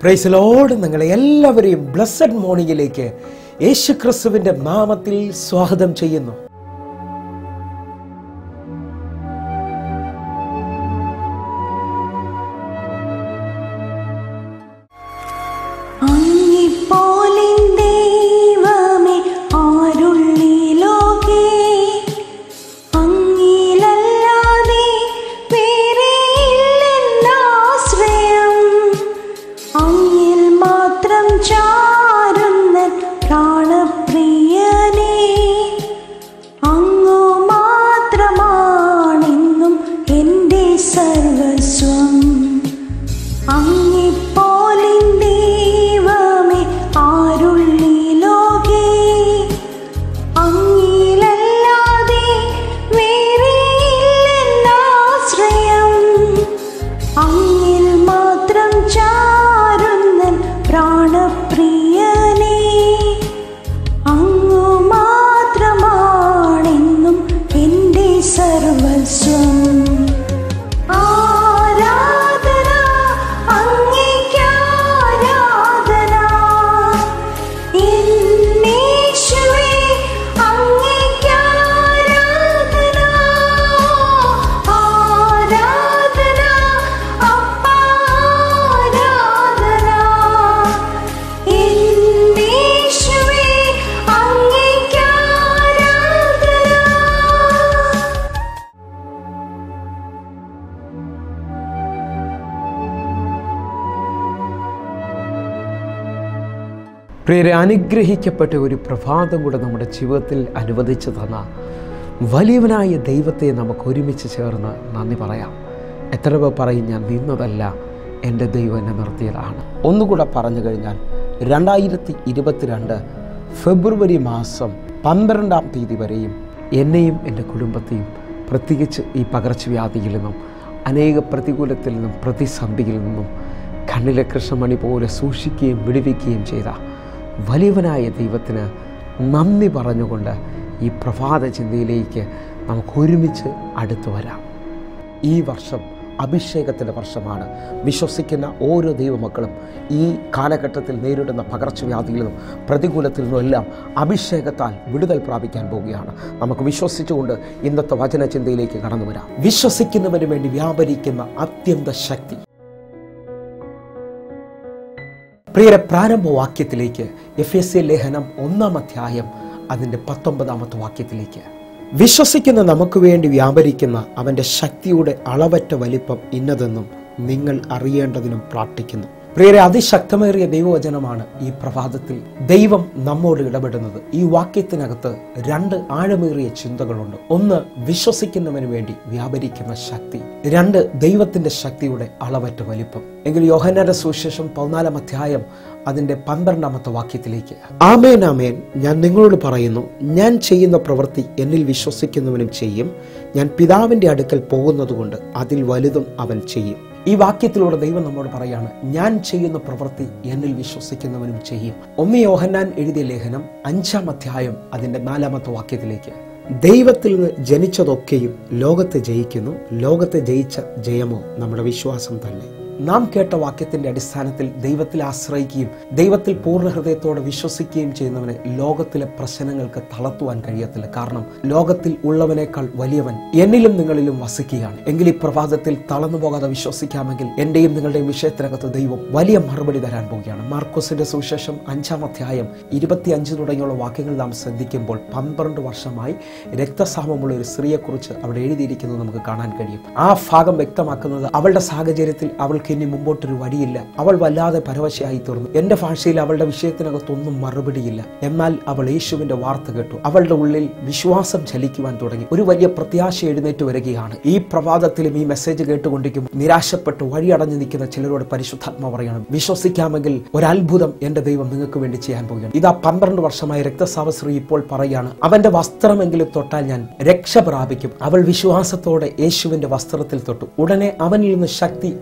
പ്രൈസലോട് നിങ്ങളെ എല്ലാവരെയും ബ്ലസ്സഡ് മോർണിംഗിലേക്ക് യേശു ക്രിസ്തുവിന്റെ നാമത്തിൽ സ്വാഗതം ചെയ്യുന്നു അങ്ങിപ്പോലിൻ ദൈവമേ ആരുള്ളി ലോകേ അങ്ങിലല്ലാതെ വേറെയില്ലെന്നാശ്രയം അങ്ങിൽ മാത്രം ചാരുന്ന പ്രാണപ്രിയനേ അങ്ങു മാത്രമാണെന്നും എൻ്റെ സർവസ്വം അങ്ങിപ്പോലിൻ ദൈവമേ ആരുള്ളി ലോകേ അങ്ങിലല്ലാതെ വേറെയില്ലെന്നാശ്രയം അങ്ങിൽ മാത്രം ചാരുന്ന പ്രാണപ്രിയനേ അങ്ങു മാത്രമാണെന്നും എൻ്റെ സർവസ്വം ആരാധന അങ്ങേക്കാരാധന എന്നേശുവേ അങ്ങേക്കാരാധന ആരാധന അപ്പാ ആരാധന എന്നേശുവേ അങ്ങേക്കാരാധന പ്രിയരെ അനുഗ്രഹിക്കപ്പെട്ട ഒരു പ്രഭാതം കൂടെ നമ്മുടെ ജീവിതത്തിൽ അനുവദിച്ചു തന്ന വലിയവനായ ദൈവത്തെ നമുക്ക് ഒരുമിച്ച് ചേർന്ന് നന്ദി പറയാം എത്ര പേർ പറയും ഞാൻ നിന്നതല്ല എൻ്റെ ദൈവം എന്നെ നിർത്തിയതാണ് ഒന്നുകൂടെ പറഞ്ഞു കഴിഞ്ഞാൽ രണ്ടായിരത്തി ഇരുപത്തിരണ്ട് ഫെബ്രുവരി മാസം പന്ത്രണ്ടാം തീയതി വരെയും എന്നെയും എൻ്റെ കുടുംബത്തെയും പ്രത്യേകിച്ച് ഈ പകർച്ചവ്യാധിയിൽ നിന്നും അനേക പ്രതികൂലത്തിൽ നിന്നും പ്രതിസന്ധിയിൽ നിന്നും കണ്ണിലെ കൃഷ്ണമണി പോലെ സൂക്ഷിക്കുകയും വിടുവിക്കുകയും ചെയ്ത വലിയവനായ ദൈവത്തിന് നന്ദി പറഞ്ഞുകൊണ്ട് ഈ പ്രഭാത ചിന്തയിലേക്ക് നമുക്ക് ഒരുമിച്ച് അടുത്തു വരാം ഈ വർഷം അഭിഷേകത്തിൻ്റെ വർഷമാണ് വിശ്വസിക്കുന്ന ഓരോ ദൈവമക്കളും ഈ കാലഘട്ടത്തിൽ നേരിടുന്ന പകർച്ചവ്യാധിയിൽ നിന്നും പ്രതികൂലത്തിൽ നിന്നും എല്ലാം അഭിഷേകത്താൽ വിടുതൽ പ്രാപിക്കാൻ പോവുകയാണ് നമുക്ക് വിശ്വസിച്ചുകൊണ്ട് ഇന്നത്തെ വചന ചിന്തയിലേക്ക് കടന്നു വരാം വിശ്വസിക്കുന്നവന് വേണ്ടി വ്യാപരിക്കുന്ന അത്യന്ത ശക്തി പ്രിയരെ പ്രാരംഭ വാക്യത്തിലേക്ക് എഫ് എസ് എ ലേഖനം ഒന്നാം അധ്യായം അതിൻ്റെ പത്തൊമ്പതാമത്തെ വാക്യത്തിലേക്ക് വിശ്വസിക്കുന്ന നമുക്ക് വേണ്ടി വ്യാപരിക്കുന്ന അവൻ്റെ ശക്തിയുടെ അളവറ്റ വലിപ്പം ഇന്നതെന്നും നിങ്ങൾ അറിയേണ്ടതിനും പ്രാർത്ഥിക്കുന്നു പ്രിയരെ അതിശക്തമേറിയ ദൈവവചനമാണ് ഈ പ്രഭാതത്തിൽ ദൈവം നമ്മോട് ഇടപെടുന്നത് ഈ വാക്യത്തിനകത്ത് രണ്ട് ആഴമേറിയ ചിന്തകളുണ്ട് ഒന്ന് വിശ്വസിക്കുന്നവന് വേണ്ടി വ്യാപരിക്കുന്ന ശക്തി രണ്ട് ദൈവത്തിന്റെ ശക്തിയുടെ അളവറ്റ വലിപ്പം എങ്കിൽ യോഹന്നാന്റെ സുവിശേഷം പതിനാലാം അധ്യായം അതിന്റെ പന്ത്രണ്ടാമത്തെ വാക്യത്തിലേക്ക് ആമേൻ ആമേൻ ഞാൻ നിങ്ങളോട് പറയുന്നു ഞാൻ ചെയ്യുന്ന പ്രവൃത്തി എന്നിൽ വിശ്വസിക്കുന്നവനും ചെയ്യും ഞാൻ പിതാവിന്റെ അടുക്കൽ പോകുന്നതുകൊണ്ട് അതിൽ വലുതും അവൻ ചെയ്യും ഈ വാക്യത്തിലൂടെ ദൈവം നമ്മോട് പറയാണ് ഞാൻ ചെയ്യുന്ന പ്രവൃത്തി എന്നിൽ വിശ്വസിക്കുന്നവനും ചെയ്യും ഒന്ന് യോഹന്നാൻ എഴുതിയ ലേഖനം അഞ്ചാം അധ്യായം അതിന്റെ നാലാമത്തെ വാക്യത്തിലേക്ക് ദൈവത്തിൽ നിന്ന് ജനിച്ചതൊക്കെയും ലോകത്തെ ജയിക്കുന്നു ലോകത്തെ ജയിച്ച ജയമോ നമ്മുടെ വിശ്വാസം തന്നെ നാം കേട്ട വാക്യത്തിന്റെ അടിസ്ഥാനത്തിൽ ദൈവത്തിൽ ആശ്രയിക്കുകയും ദൈവത്തിൽ പൂർണ്ണ ഹൃദയത്തോടെ വിശ്വസിക്കുകയും ചെയ്യുന്നവനെ ലോകത്തിലെ പ്രശ്നങ്ങൾക്ക് തളർത്തുവാൻ കഴിയത്തില്ല കാരണം ലോകത്തിൽ ഉള്ളവനേക്കാൾ വലിയവൻ എന്നിലും നിങ്ങളിലും വസിക്കുകയാണ് എങ്കിൽ ഈ പ്രഭാതത്തിൽ തളർന്നു പോകാതെ വിശ്വസിക്കാമെങ്കിൽ എന്റെയും നിങ്ങളുടെയും വിഷയത്തിനകത്ത് ദൈവം വലിയ മറുപടി തരാൻ പോവുകയാണ് മാർക്കോസിന്റെ സുവിശേഷം അഞ്ചാം അധ്യായം ഇരുപത്തി അഞ്ച് തുടങ്ങിയുള്ള വാക്യങ്ങൾ നാം ശ്രദ്ധിക്കുമ്പോൾ പന്ത്രണ്ട് വർഷമായി രക്തസാമമുള്ള ഒരു സ്ത്രീയെക്കുറിച്ച് അവിടെ എഴുതിയിരിക്കുന്നത് നമുക്ക് കാണാൻ കഴിയും ആ ഭാഗം വ്യക്തമാക്കുന്നത് അവളുടെ സാഹചര്യത്തിൽ അവൾക്ക് ഇനി മുമ്പോട്ടൊരു വഴിയില്ല അവൾ വല്ലാതെ പരവശയായി തീർന്നു എന്റെ ഭാഷയിൽ അവളുടെ വിഷയത്തിനകത്തൊന്നും മറുപടിയില്ല എന്നാൽ അവൾ യേശുവിന്റെ വാർത്ത കേട്ടു അവളുടെ ഉള്ളിൽ വിശ്വാസം ചലിക്കുവാൻ തുടങ്ങി ഒരു വലിയ പ്രത്യാശ എഴുന്നേറ്റ് വരികയാണ് ഈ പ്രഭാതത്തിലും ഈ മെസ്സേജ് കേട്ടുകൊണ്ടിരിക്കും നിരാശപ്പെട്ട് വഴിയടഞ്ഞു നിൽക്കുന്ന ചിലരോട് പരിശുദ്ധാത്മ പറയണം വിശ്വസിക്കാമെങ്കിൽ ഒരത്ഭുതം എന്റെ ദൈവം നിങ്ങൾക്ക് വേണ്ടി ചെയ്യാൻ പോകുകയാണ് ഇതാ പന്ത്രണ്ട് വർഷമായി രക്തസാവശ്രീ ഇപ്പോൾ പറയാണ് അവന്റെ വസ്ത്രമെങ്കിലും തൊട്ടാൽ ഞാൻ രക്ഷ പ്രാപിക്കും അവൾ വിശ്വാസത്തോടെ യേശുവിന്റെ വസ്ത്രത്തിൽ തൊട്ടു ഉടനെ അവനിൽ നിന്ന് ശക്തി അവളിലേക്ക്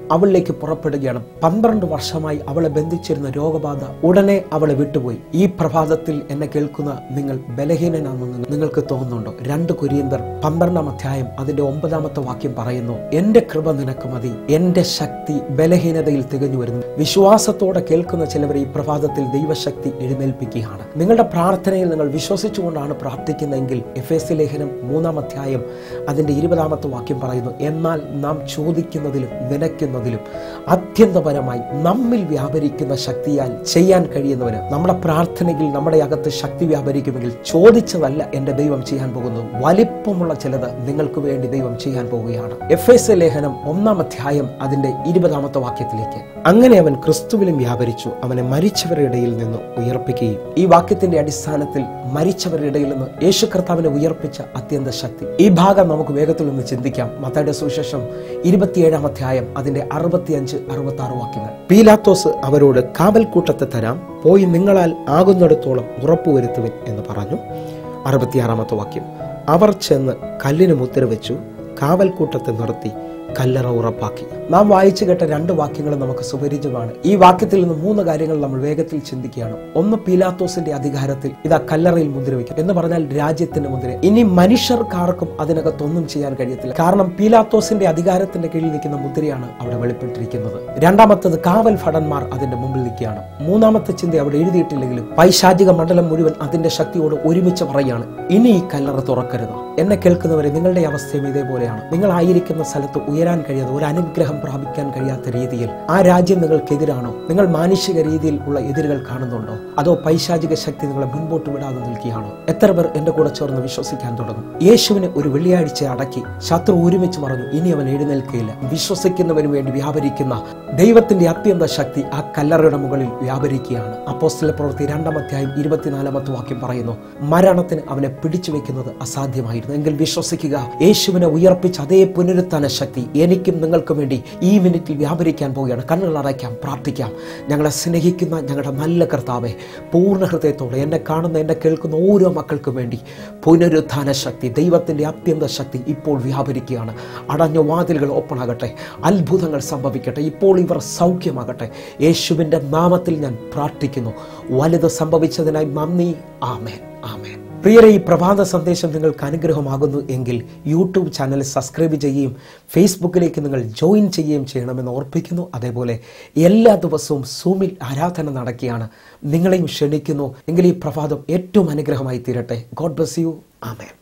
യാത്രയ്ക്ക് പുറപ്പെടുകയാണ് പന്ത്രണ്ട് വർഷമായി അവളെ ബന്ധിച്ചിരുന്ന രോഗബാധ ഉടനെ അവളെ വിട്ടുപോയി ഈ പ്രഭാതത്തിൽ എന്നെ കേൾക്കുന്ന നിങ്ങൾ ബലഹീനനാണെന്ന് നിങ്ങൾക്ക് തോന്നുന്നുണ്ടോ രണ്ട് കുരിയന്തർ പന്ത്രണ്ടാം അധ്യായം അതിന്റെ ഒമ്പതാമത്തെ വാക്യം പറയുന്നു എന്റെ കൃപ നിനക്ക് മതി എന്റെ ശക്തി ബലഹീനതയിൽ തികഞ്ഞു വരുന്നു വിശ്വാസത്തോടെ കേൾക്കുന്ന ചിലവർ ഈ പ്രഭാതത്തിൽ ദൈവശക്തി എഴുന്നേൽപ്പിക്കുകയാണ് നിങ്ങളുടെ പ്രാർത്ഥനയിൽ നിങ്ങൾ വിശ്വസിച്ചുകൊണ്ടാണ് പ്രാർത്ഥിക്കുന്നതെങ്കിൽ എഫ് എസ് ലേഖനം മൂന്നാം അധ്യായം അതിന്റെ ഇരുപതാമത്തെ വാക്യം പറയുന്നു എന്നാൽ നാം ചോദിക്കുന്നതിലും നനയ്ക്കുന്നതിലും അത്യന്തപരമായി നമ്മിൽ വ്യാപരിക്കുന്ന ശക്തിയാൽ ചെയ്യാൻ കഴിയുന്നവന് നമ്മുടെ പ്രാർത്ഥനയിൽ നമ്മുടെ അകത്ത് ശക്തി വ്യാപരിക്കുമെങ്കിൽ ചോദിച്ചതല്ല എൻ്റെ ദൈവം ചെയ്യാൻ പോകുന്നത് വലിപ്പമുള്ള ചിലത് നിങ്ങൾക്ക് വേണ്ടി ദൈവം ചെയ്യാൻ പോവുകയാണ് എഫ് എസ് ലേഖനം ഒന്നാം അധ്യായം അതിന്റെ ഇരുപതാമത്തെ വാക്യത്തിലേക്ക് അങ്ങനെ അവൻ ക്രിസ്തുവിലും വ്യാപരിച്ചു അവനെ മരിച്ചവരുടെ ഇടയിൽ നിന്ന് ഉയർപ്പിക്കുകയും ഈ വാക്യത്തിന്റെ അടിസ്ഥാനത്തിൽ മരിച്ചവരുടെ ഇടയിൽ നിന്ന് യേശു കർത്താവിനെ ഉയർപ്പിച്ച അത്യന്ത ശക്തി ഈ ഭാഗം നമുക്ക് വേഗത്തിൽ ഒന്ന് ചിന്തിക്കാം മത്തയുടെ സുവിശേഷം ഇരുപത്തിയേഴാം അധ്യായം അതിന്റെ അറുപത്തിയഞ്ച് അറുപത്തി ആറ് വാക്യങ്ങൾ പീലാത്തോസ് അവരോട് കാവൽക്കൂട്ടത്തെ തരാം പോയി നിങ്ങളാൽ ആകുന്നിടത്തോളം ഉറപ്പുവരുത്തുവിൻ എന്ന് പറഞ്ഞു അറുപത്തിയാറാമത്തെ വാക്യം അവർ ചെന്ന് കല്ലിന് മുദ്ര വെച്ചു കാവൽക്കൂട്ടത്തെ നിർത്തി കല്ലറ ഉറപ്പാക്കി നാം വായിച്ചു കേട്ട രണ്ട് വാക്യങ്ങൾ നമുക്ക് സുപരിചിതമാണ് ഈ വാക്യത്തിൽ നിന്ന് മൂന്ന് കാര്യങ്ങൾ നമ്മൾ വേഗത്തിൽ ചിന്തിക്കുകയാണ് ഒന്ന് പീലാത്തോസിന്റെ അധികാരത്തിൽ ഇതാ കല്ലറയിൽ മുദ്ര വയ്ക്കും എന്ന് പറഞ്ഞാൽ രാജ്യത്തിന്റെ മുദ്ര ഇനി മനുഷ്യർക്കാർക്കും അതിനകത്തൊന്നും ചെയ്യാൻ കഴിയത്തില്ല കാരണം പീലാത്തോസിന്റെ അധികാരത്തിന്റെ കീഴിൽ നിൽക്കുന്ന മുദ്രയാണ് അവിടെ വെളിപ്പെട്ടിരിക്കുന്നത് രണ്ടാമത്തത് കാവൽ ഭടന്മാർ അതിന്റെ മുമ്പിൽ നിൽക്കുകയാണ് മൂന്നാമത്തെ ചിന്ത അവിടെ എഴുതിയിട്ടില്ലെങ്കിലും പൈശാചിക മണ്ഡലം മുഴുവൻ അതിന്റെ ശക്തിയോട് ഒരുമിച്ച് പറയുകയാണ് ഇനി ഈ കല്ലറ തുറക്കരുത് എന്നെ കേൾക്കുന്നവരെ നിങ്ങളുടെ അവസ്ഥയും ഇതേപോലെയാണ് നിങ്ങളായിരിക്കുന്ന സ്ഥലത്ത് ഉയരാൻ കഴിയാതെ ഒരു അനുഗ്രഹം പ്രാപിക്കാൻ കഴിയാത്ത രീതിയിൽ ആ രാജ്യം നിങ്ങൾക്കെതിരാണോ നിങ്ങൾ മാനുഷിക രീതിയിൽ ഉള്ള എതിരുകൾ കാണുന്നുണ്ടോ അതോ പൈശാചിക ശക്തി നിങ്ങളെ മുൻപോട്ട് വിടാതെ നിൽക്കുകയാണോ എത്ര പേർ എന്റെ കൂടെ ചേർന്ന് വിശ്വസിക്കാൻ തുടങ്ങും യേശുവിനെ ഒരു വെള്ളിയാഴ്ച അടക്കി ശത്രു ഒരുമിച്ച് പറഞ്ഞു ഇനി അവൻ എഴുന്നേൽക്കുകയില്ല വിശ്വസിക്കുന്നവന് വേണ്ടി വ്യാപരിക്കുന്ന ദൈവത്തിന്റെ അത്യന്ത ശക്തി ആ കല്ലറയുടെ മുകളിൽ വ്യാപരിക്കുകയാണ് അപ്പോസ്തല പ്രവൃത്തി രണ്ടാം അധ്യായം ഇരുപത്തിനാലാമത്തെ വാക്യം പറയുന്നു മരണത്തിന് അവനെ പിടിച്ചു വെക്കുന്നത് അസാധ്യമായിരുന്നു എങ്കിൽ വിശ്വസിക്കുക യേശുവിനെ ഉയർപ്പിച്ച അതേ പുനരുത്ഥാന ശക്തി എനിക്കും നിങ്ങൾക്കും വേണ്ടി ഈ മിനിറ്റിൽ വ്യാപരിക്കാൻ പോവുകയാണ് കണ്ണുകൾ അടയ്ക്കാം പ്രാർത്ഥിക്കാം ഞങ്ങളെ സ്നേഹിക്കുന്ന ഞങ്ങളുടെ നല്ല കർത്താവെ പൂർണ്ണ ഹൃദയത്തോടെ എന്നെ കാണുന്ന എന്നെ കേൾക്കുന്ന ഓരോ മക്കൾക്കും വേണ്ടി പുനരുത്ഥാന ശക്തി ദൈവത്തിൻ്റെ അത്യന്ത ശക്തി ഇപ്പോൾ വ്യാപരിക്കുകയാണ് അടഞ്ഞ വാതിലുകൾ ഓപ്പൺ ആകട്ടെ അത്ഭുതങ്ങൾ സംഭവിക്കട്ടെ ഇപ്പോൾ ഇവർ സൗഖ്യമാകട്ടെ യേശുവിൻ്റെ നാമത്തിൽ ഞാൻ പ്രാർത്ഥിക്കുന്നു വലുത് സംഭവിച്ചതിനായി നന്ദി ആമേൻ ആമേൻ പ്രിയരെ ഈ പ്രഭാത സന്ദേശം നിങ്ങൾക്ക് അനുഗ്രഹമാകുന്നു എങ്കിൽ യൂട്യൂബ് ചാനൽ സബ്സ്ക്രൈബ് ചെയ്യുകയും ഫേസ്ബുക്കിലേക്ക് നിങ്ങൾ ജോയിൻ ചെയ്യുകയും ചെയ്യണമെന്ന് ഓർപ്പിക്കുന്നു അതേപോലെ എല്ലാ ദിവസവും സൂമിൽ ആരാധന നടക്കുകയാണ് നിങ്ങളെയും ക്ഷണിക്കുന്നു എങ്കിൽ ഈ പ്രഭാതം ഏറ്റവും അനുഗ്രഹമായി തീരട്ടെ ഗോഡ് ബ്ലസ് യു ആമേൻ